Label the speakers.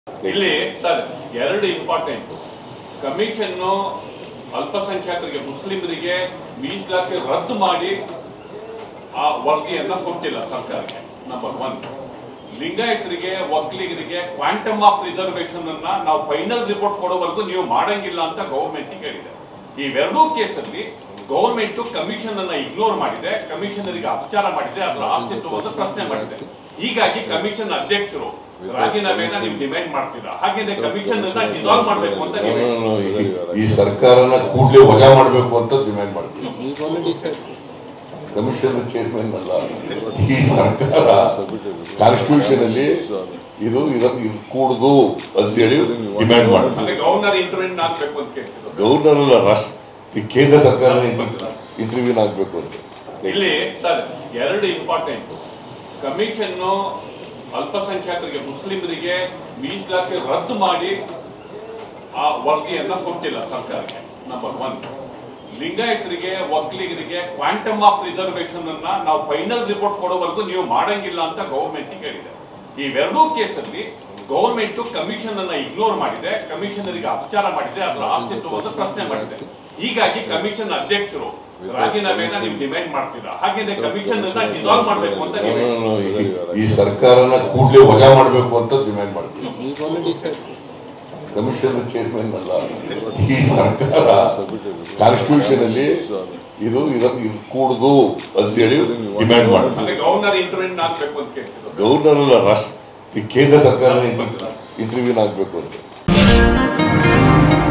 Speaker 1: ಇಲ್ಲಿ ಸರ್ ಎರಡು important commission ಅಲ್ಪಸಂಖ್ಯಾತರಿಗೆ ಮುಸ್ಲಿಮರಿಗೆ ಮೀಸಲಾತಿ ರದ್ದು ಮಾಡಿ ಆ ವರದಿಯನ್ನ ಕೊಟ್ಟಿಲ್ಲ ಸರ್ಕಾರಕ್ಕೆ ನಂಬರ್ ಒನ್ ಲಿಂಗಾಯತರಿಗೆ ಒಕ್ಕಲಿಗರಿಗೆ ಕ್ವಾಂಟಮ್ ಆಫ್ ರಿಸರ್ವೇಶನ್ ಅನ್ನ ನಾವು ಫೈನಲ್ ರಿಪೋರ್ಟ್ ಕೊಡೋವರೆಗೂ ನೀವು ಮಾಡಂಗಿಲ್ಲ ಅಂತ ಗವರ್ಮೆಂಟ್ ಹೇಳಿದೆ ಇವೆರಡೂ ಕೇಸಲ್ಲಿ ಗವರ್ಮೆಂಟ್ ಕಮಿಷನ್ ಅನ್ನ ಇಗ್ನೋರ್ ಮಾಡಿದೆ ಕಮಿಷನರಿಗೆ ಅಪಚಾರ ಮಾಡಿದೆ ಅದರ ಅಸ್ತಿತ್ವವನ್ನು ಪ್ರಶ್ನೆ ಮಾಡಿದೆ ಹೀಗಾಗಿ ಕಮಿಷನ್ ಅಧ್ಯಕ್ಷರು ರಾಜೀನಾಮೆನ ನೀವು ಡಿಮ್ಯಾಂಡ್ ಮಾಡ್ತೀರಾ ಹಾಗೆ ಕಮಿಷನ್ ಅನ್ನ ಡಿಸಾಲ್ವ್ ಮಾಡಬೇಕು ಅಂತ ನೀವು
Speaker 2: ನಾನು ಈ- ಈ ಸರ್ಕಾರನ ಕೂಡಲೇ ವಜಾ ಮಾಡಬೇಕು ಅಂತ ಡಿಮ್ಯಾಂಡ್ ಮಾಡ್ತೀನಿ ಕಮಿಷನ್ ಚೇರ್ಮನ್ ಅಲ್ಲ ಈ ಸರ್ಕಾರ ಕಾನ್ಸ್ಟಿಟ್ಯೂಷನ್ ಅಲ್ಲಿ ಇದು ಇದನ್ನು ಇದು ಕೂಡುದು ಅಂತೇಳಿ ಡಿಮ್ಯಾಂಡ್ ಮಾಡ್ತೀನಿ
Speaker 1: ಅಂದ್ರೆ ಗವರ್ನರ್ ಇಂಟರ್ವೆಂಟ್ ಆಗ್ಬೇಕು ಅಂತ ಕೇಳ್ತಿದ್ರು
Speaker 2: ಗವರ್ನರ್ ಅಲ್ಲ ರಾಷ್ಟ್ರ ಈ ಕೇಂದ್ರ ಸರ್ಕಾರ ಇಂಟರ್ವ್ಯೂನ್ ಆಗ್ಬೇಕು ಅಂತ
Speaker 1: ಇಲ್ಲಿ ಸರ್ ಎರಡು ಇಂಪಾರ್ಟೆಂಟ್ ಕಮಿಷನ್ ಅಲ್ಪಸಂಖ್ಯಾತರಿಗೆ ಮುಸ್ಲಿಮರಿಗೆ ಮೀಸಲಾತಿ ರದ್ದು ಮಾಡಿ ಆ ವರದಿಯನ್ನ ಕೊಟ್ಟಿಲ್ಲ ಸರ್ಕಾರಕ್ಕೆ ನಂಬರ್ ಒನ್ ಲಿಂಗಾಯತರಿಗೆ ಒಕ್ಕಲಿಗರಿಗೆ ಕ್ವಾಂಟಮ್ ಆಫ್ ರಿಸರ್ವೇಶನ್ ಅನ್ನ ನಾವು ಫೈನಲ್ ರಿಪೋರ್ಟ್ ಕೊಡೋವರೆಗೂ ನೀವು ಮಾಡಂಗಿಲ್ಲ ಅಂತ ಗವರ್ಮೆಂಟ್ ಹೇಳಿದೆ ಇವೆರಡೂ ಕೇಸಲ್ಲಿ ಗವರ್ಮೆಂಟ್ ಕಮಿಷನ್ ಅನ್ನ ಇಗ್ನೋರ್ ಮಾಡಿದೆ ಕಮಿಷನರಿಗೆ ಅಪಚಾರ ಮಾಡಿದೆ ಅದರ ಅಸ್ತಿತ್ವವನ್ನು ಪ್ರಶ್ನೆ ಮಾಡಿದೆ ಹೀಗಾಗಿ ಕಮಿಷನ್ ಅಧ್ಯಕ್ಷರು ರಾಜೀನಾಮೆನ ನೀವು ಡಿಮ್ಯಾಂಡ್ ಮಾಡ್ತೀರಾ ಹಾಗೆ ಕಮಿಷನ್ ಅನ್ನ ಡಿಸಾಲ್ವ್ ಮಾಡಬೇಕು ಅಂತ ನೀವು
Speaker 2: ನಾನು ಈ- ಈ ಸರ್ಕಾರನ ಕೂಡಲೇ ವಜಾ ಮಾಡಬೇಕು ಅಂತ ಡಿಮ್ಯಾಂಡ್ ಮಾಡ್ತೀನಿ ಕಮಿಷನ್ ಚೇರ್ಮನ್ ಅಲ್ಲ ಈ ಸರ್ಕಾರ ಕಾನ್ಸ್ಟಿಟ್ಯೂಷನ್ ಅಲ್ಲಿ ಇದು ಇದನ್ನು ಇದು ಕೂಡುದು ಅಂತೇಳಿ ಡಿಮ್ಯಾಂಡ್ ಮಾಡ್ತೀನಿ
Speaker 1: ಅಂದ್ರೆ ಗವರ್ನರ್ ಇಂಟರ್ವೆಂಟ್ ಆಗ್ಬೇಕು ಅಂತ ಕೇಳ್ತಿದ್ರು
Speaker 2: ಗವರ್ನರ್ ಅಲ್ಲ ರಾಷ್ಟ್ರ ಈ ಕೇಂದ್ರ ಸರ್ಕಾರ ಇಂಟರ್ವ್ಯೂನ್ ಆಗ್ಬೇಕು ಅಂತ